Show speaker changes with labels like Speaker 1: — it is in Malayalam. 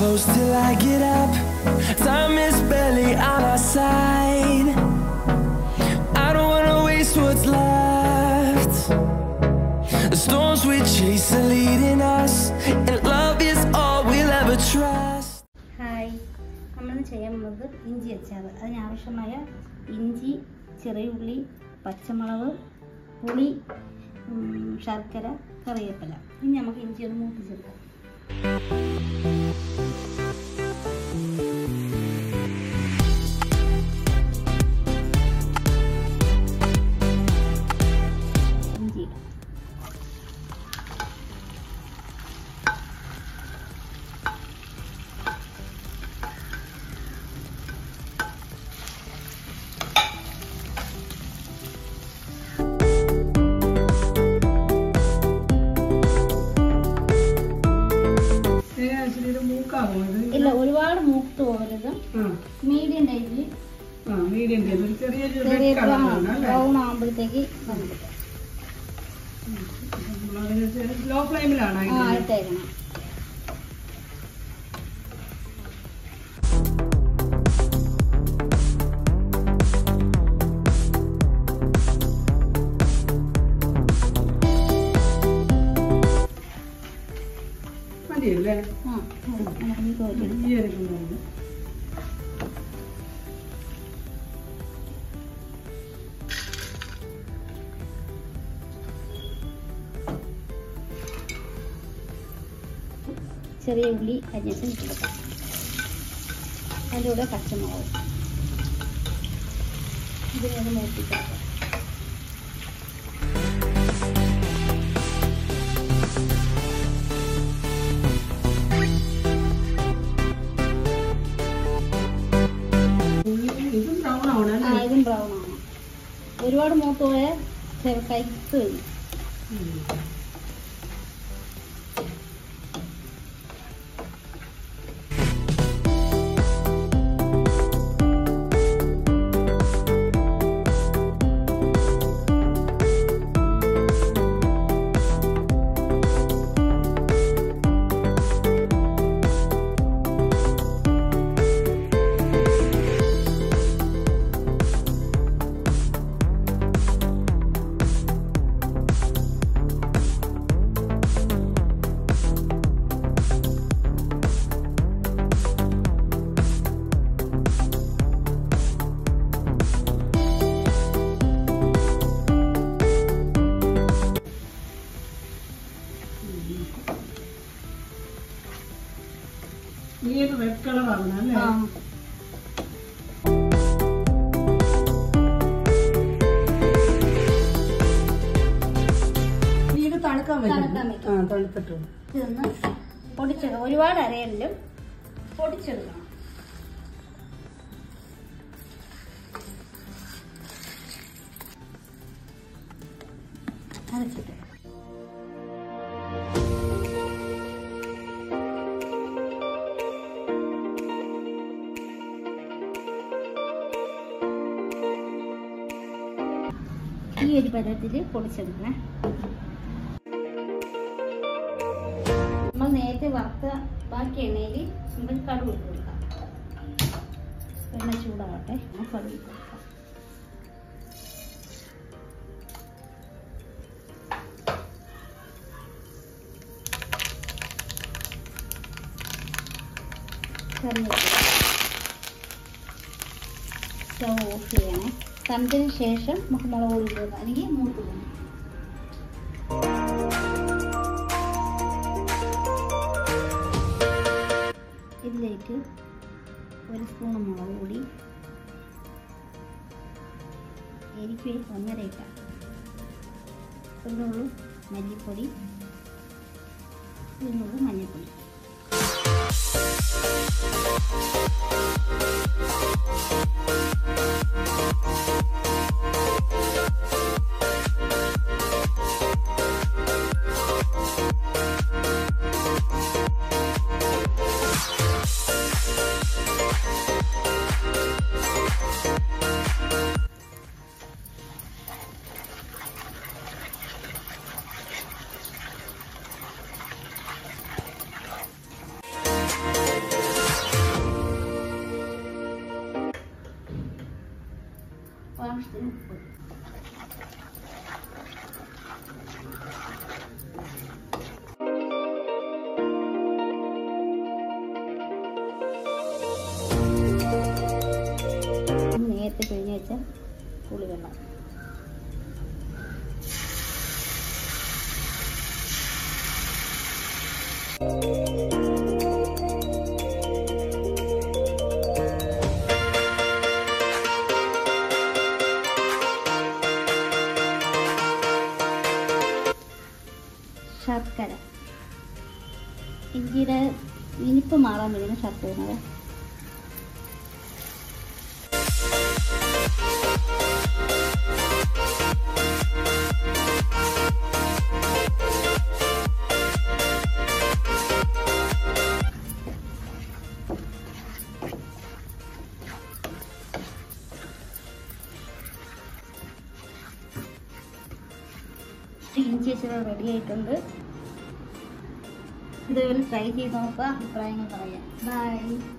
Speaker 1: close till I get up. Time is barely on our side. I don't wanna waste what's left. The storms we chase are leading us, and love is all we'll ever trust.
Speaker 2: Hi നമ്മൾ ചെയ്യാൻ പോകുന്നത് ഇഞ്ചി അച്ചാർ അതിനാവശ്യമായ ഇഞ്ചി ചെറിയ ഉള്ളി പച്ചമുളക് പുളി ഉം, ശർക്കര കറിവേപ്പില ഇനി നമുക്ക് ഇഞ്ചി ഒന്ന് മൂപ്പിച്ചെടുക്കാം ഇഞ്ചി ഇടാം.
Speaker 3: ശരിക്കും മൂക്കാവോ ഇത്
Speaker 2: ഇല്ല ഒരുപാട് മൂത്ത് പോകരുത്
Speaker 3: ആ
Speaker 2: മീഡിയം ടൈപ്പിൽ
Speaker 3: ആ മീഡിയം ടൈപ്പ് ഒരു ചെറിയൊരു
Speaker 2: ചെറിയ
Speaker 3: റെഡ് കളറാണ് അല്ലേ
Speaker 2: ബ്രൗൺ ആകുമ്പോഴത്തേക്ക് വന്നിട്ട്
Speaker 3: ലോ ഫ്ലെയിമിലാണ്
Speaker 2: ആ ഇട്ടേക്കണം
Speaker 3: മതിയല്ലേ
Speaker 2: ആ മതി. നമുക്കിനി കോരി എടുക്കാം.
Speaker 3: ഈ എടുക്കുന്നുണ്ട്
Speaker 2: ചെറിയ ഉള്ളി അരിഞ്ഞിട്ട് ഇട്ടെടുക്കാം അതിൻ്റെ കൂടെ പച്ചമുളക് ഇതിനൊന്ന് മൂപ്പിച്ചെടുക്കാം
Speaker 3: ഇതും ബ്രൗൺ ആവണം
Speaker 2: ആ
Speaker 3: അല്ലേ
Speaker 2: ഇതും ബ്രൗൺ ആണ് ഒരുപാട് മൂത്ത് പോയാൽ ചെറു കയ്ത്ത് വരും
Speaker 3: ഉം. ഈ ഒരു റെഡ് കളർ ആവണം അല്ലേ
Speaker 2: ആ
Speaker 3: ഇനി ഇത് തണുക്കാൻ വെക്കണം
Speaker 2: തണുക്കാൻ വെക്കണം.
Speaker 3: ആ തണുത്തിട്ടു
Speaker 2: ഇതൊന്ന് പൊടിച്ചെടുക്കാം ഒരുപാട് അരയല്ലും പൊടിച്ചെടുക്കണം അരച്ചിട്ട് ഈ ഒരു പദത്തിൽ പൊടിച്ചെടുക്കണേ നമ്മൾ നേരത്തെ വറുത്ത ബാക്കി എണ്ണയിൽ നമുക്ക് കടുക് ഇട്ട് കൊടുക്കാം എണ്ണ ചൂടാവട്ടെ നമ്മൾ കടുക് ഇട്ട് കൊടുക്കാം കറിവേപ്പില സ്റ്റൗ ഓഫ് ചെയ്യണേ തണുത്തതിന് ശേഷം നമുക്ക് മുളക് പൊടി ഇട്ട് കൊടുക്കാം അല്ലെങ്കിൽ മൂത്ത് പോകും ഇതിലേക്ക് ഒരു സ്പൂൺ മുളക് പൊടി എനിക്ക് ഒന്നര ഇട്ടാം ഒരു മല്ലിപ്പൊടി ഒരു മഞ്ഞൾപ്പൊടി ആവശ്യത്തിന് ഉപ്പ് നേരത്തെ പിഴിഞ്ഞ് വെച്ച പുളിവെള്ളം ശർക്കര ഇഞ്ചിയുടെ ഇനിപ്പ് മാറാൻ വേണ്ടിയാണ് ശർക്കര ഇടുന്നത് ഇഞ്ചി വെച്ചത് റെഡി ആയിട്ടുണ്ട് ഇതുപോലെ ട്രൈ ചെയ്ത് നോക്കുക അഭിപ്രായങ്ങൾ പറയാം ബൈ